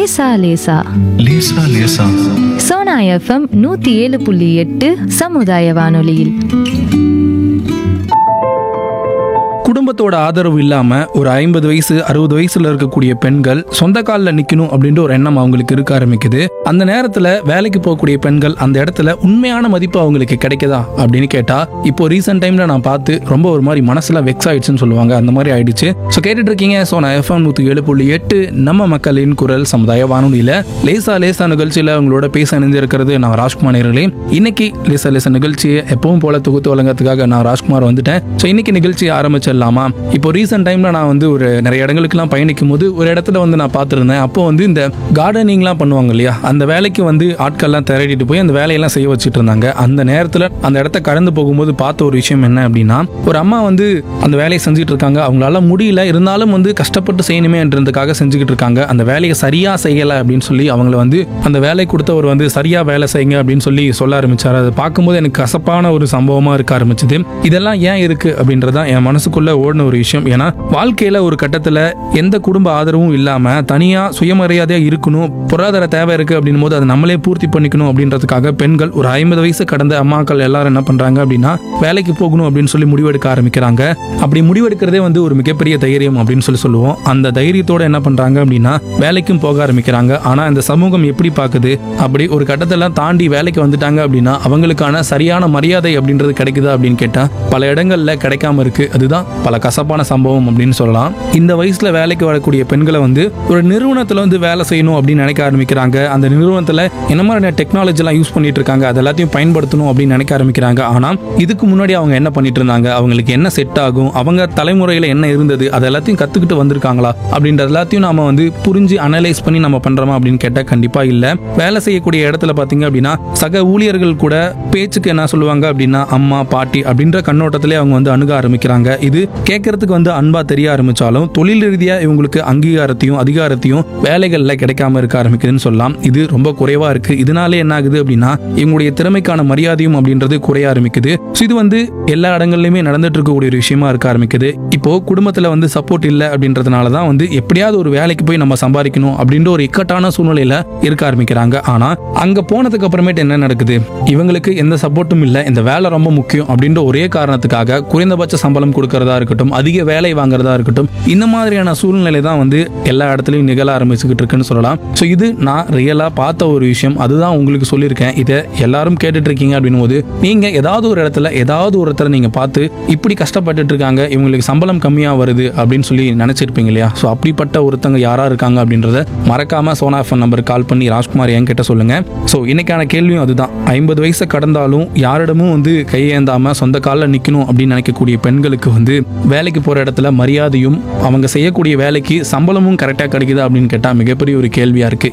லேசா லேசா லேசா லேசா சோனா எஃப்எம் நூத்தி ஏழு புள்ளி எட்டு சமுதாய வானொலியில் குடும்பத்தோட ஆதரவு இல்லாம ஒரு ஐம்பது வயசு அறுபது வயசுல இருக்கக்கூடிய பெண்கள் சொந்த காலில் நிக்கணும் அப்படின்ற ஒரு எண்ணம் அவங்களுக்கு இருக்க ஆரம்பிக்குது அந்த நேரத்துல வேலைக்கு போகக்கூடிய பெண்கள் அந்த இடத்துல உண்மையான மதிப்பு அவங்களுக்கு கிடைக்குதா அப்படின்னு கேட்டா இப்போ ரீசெண்ட் டைம்ல நான் பார்த்து ரொம்ப ஒரு மாதிரி மனசுல வெக்ஸ் ஆயிடுச்சுன்னு சொல்லுவாங்க அந்த மாதிரி ஆயிடுச்சு ஸோ கேட்டுட்டு இருக்கீங்க ஸோ நான் எஃப்எம் நூத்தி ஏழு புள்ளி எட்டு நம்ம மக்களின் குரல் சமுதாய வானொலியில லேசா லேசா நிகழ்ச்சியில உங்களோட பேச இணைஞ்சிருக்கிறது நான் ராஜ்குமார் நேர்களே இன்னைக்கு லேசா லேசா நிகழ்ச்சியை எப்பவும் போல தொகுத்து வழங்குறதுக்காக நான் ராஜ்குமார் வந்துட்டேன் ஸோ இன்னைக்கு நிகழ்ச்சி ஆரம்பிச்சிடலாமா இப்போ ரீசெண்ட் டைம்ல நான் வந்து ஒரு நிறைய இடங்களுக்குலாம் பயணிக்கும் போது ஒரு இடத்துல வந்து நான் பார்த்துருந்தேன் அப்போ வந்து இந்த கார்டனிங்லாம் பண்ணுவாங்க இல்லையா அந்த வேலைக்கு வந்து ஆட்கள்லாம் திரட்டிட்டு போய் அந்த வேலையெல்லாம் செய்ய வச்சுட்டு இருந்தாங்க அந்த நேரத்தில் அந்த இடத்த கடந்து போகும்போது பார்த்த ஒரு விஷயம் என்ன அப்படின்னா ஒரு அம்மா வந்து அந்த வேலையை செஞ்சுட்டு இருக்காங்க அவங்களால முடியல இருந்தாலும் வந்து கஷ்டப்பட்டு செய்யணுமேன்றதுக்காக செஞ்சுக்கிட்டு இருக்காங்க அந்த வேலையை சரியா செய்யலை அப்படின்னு சொல்லி அவங்கள வந்து அந்த வேலை கொடுத்தவர் வந்து சரியா வேலை செய்யுங்க அப்படின்னு சொல்லி சொல்ல ஆரம்பிச்சார் அதை பார்க்கும்போது எனக்கு கசப்பான ஒரு சம்பவமா இருக்க ஆரம்பிச்சது இதெல்லாம் ஏன் இருக்கு அப்படின்றதான் என் மனசுக்குள்ள ஓடின ஒரு விஷயம் ஏன்னா வாழ்க்கையில ஒரு கட்டத்துல எந்த குடும்ப ஆதரவும் இல்லாம தனியா சுயமரியாதையா இருக்கணும் பொருளாதார தேவை இருக்கு அப்படின்னும் போது அதை நம்மளே பூர்த்தி பண்ணிக்கணும் அப்படின்றதுக்காக பெண்கள் ஒரு ஐம்பது வயசு கடந்த அம்மாக்கள் எல்லாரும் என்ன பண்றாங்க அப்படின்னா வேலைக்கு போகணும் அப்படின்னு சொல்லி முடிவெடுக்க ஆரம்பிக்கிறாங்க அப்படி முடிவெடுக்கிறதே வந்து ஒரு மிகப்பெரிய தைரியம் அப்படின்னு சொல்லி சொல்லுவோம் அந்த தைரியத்தோட என்ன பண்றாங்க அப்படின்னா வேலைக்கும் போக ஆரம்பிக்கிறாங்க ஆனா இந்த சமூகம் எப்படி பார்க்குது அப்படி ஒரு கட்டத்தெல்லாம் தாண்டி வேலைக்கு வந்துட்டாங்க அப்படின்னா அவங்களுக்கான சரியான மரியாதை அப்படின்றது கிடைக்குதா அப்படின்னு கேட்டா பல இடங்கள்ல கிடைக்காம இருக்கு அதுதான் பல கசப்பான சம்பவம் அப்படின்னு சொல்லலாம் இந்த வயசுல வேலைக்கு வரக்கூடிய பெண்களை வந்து ஒரு நிறுவனத்துல வந்து வேலை செய்யணும் அப்படின்னு நினைக்க ஆரம்பிக்கிறாங்க அந்த நிறுவனத்துல என்ன மாதிரியான டெக்னாலஜி எல்லாம் யூஸ் பண்ணிட்டு இருக்காங்க அது எல்லாத்தையும் பயன்படுத்தணும் அப்படின்னு நினைக்க ஆரம்பிக்கிறாங்க ஆனா இதுக்கு முன்னாடி அவங்க என்ன பண்ணிட்டு இருந்தாங்க அவங்களுக்கு என்ன செட் ஆகும் அவங்க தலைமுறையில என்ன இருந்தது அது எல்லாத்தையும் கத்துக்கிட்டு வந்திருக்காங்களா அப்படின்ற எல்லாத்தையும் நாம வந்து புரிஞ்சு அனலைஸ் பண்ணி நம்ம பண்றோமா அப்படின்னு கேட்டா கண்டிப்பா இல்ல வேலை செய்யக்கூடிய இடத்துல பாத்தீங்க அப்படின்னா சக ஊழியர்கள் கூட பேச்சுக்கு என்ன சொல்லுவாங்க அப்படின்னா அம்மா பாட்டி அப்படின்ற கண்ணோட்டத்திலே அவங்க வந்து அணுக ஆரம்பிக்கிறாங்க இது கேட்கறதுக்கு வந்து அன்பா தெரிய ஆரம்பிச்சாலும் தொழில் ரீதியா இவங்களுக்கு அங்கீகாரத்தையும் அதிகாரத்தையும் வேலைகள்ல கிடைக்காம இருக்க ஆரம்பிக்குதுன்னு சொல்லலாம் இது ரொம்ப குறைவா இருக்கு இதனாலே என்ன ஆகுது அப்படின்னா இவங்களுடைய திறமைக்கான மரியாதையும் அப்படின்றது குறைய ஆரம்பிக்குது ஸோ இது வந்து எல்லா இடங்கள்லயுமே நடந்துட்டு இருக்கக்கூடிய ஒரு விஷயமா இருக்க ஆரம்பிக்குது இப்போ குடும்பத்துல வந்து சப்போர்ட் இல்லை அப்படின்றதுனால தான் வந்து எப்படியாவது ஒரு வேலைக்கு போய் நம்ம சம்பாதிக்கணும் அப்படின்ற ஒரு இக்கட்டான சூழ்நிலையில இருக்க ஆரம்பிக்கிறாங்க ஆனா அங்க போனதுக்கு அப்புறமேட்டு என்ன நடக்குது இவங்களுக்கு எந்த சப்போர்ட்டும் இல்லை இந்த வேலை ரொம்ப முக்கியம் அப்படின்ற ஒரே காரணத்துக்காக குறைந்தபட்ச சம்பளம் கொடுக்கறதா இருக்கட்டும் அதிக வேலை வாங்குறதா இருக்கட்டும் இந்த மாதிரியான சூழ்நிலை தான் வந்து எல்லா இடத்துலையும் நிகழ ஆரம்பிச்சுக்கிட்டு இருக்குன்னு சொல்லலாம் ஸோ இது நான் ரியலா பார்த்த ஒரு விஷயம் அதுதான் உங்களுக்கு சொல்லியிருக்கேன் இதை எல்லாரும் கேட்டுட்டு இருக்கீங்க அப்படின்னும் போது நீங்க ஏதாவது ஒரு இடத்துல ஏதாவது ஒரு இடத்துல நீங்க பார்த்து இப்படி கஷ்டப்பட்டுட்டு இருக்காங்க இவங்களுக்கு சம்பளம் கம்மியா வருது அப்படின்னு சொல்லி நினைச்சிருப்பீங்க இல்லையா ஸோ அப்படிப்பட்ட ஒருத்தங்க யாரா இருக்காங்க அப்படின்றத மறக்காம சோனா ஃபோன் நம்பர் கால் பண்ணி ராஜ்குமார் என்கிட்ட சொல்லுங்க ஸோ இன்னைக்கான கேள்வியும் அதுதான் ஐம்பது வயசை கடந்தாலும் யாரிடமும் வந்து கையேந்தாம சொந்த காலில் நிற்கணும் அப்படின்னு நினைக்கக்கூடிய பெண்களுக்கு வந்து வேலைக்கு போற இடத்துல மரியாதையும் அவங்க செய்யக்கூடிய வேலைக்கு சம்பளமும் கரெக்டாக கிடைக்குதா அப்படின்னு கேட்டால் மிகப்பெரிய ஒரு கேள்வியா இருக்கு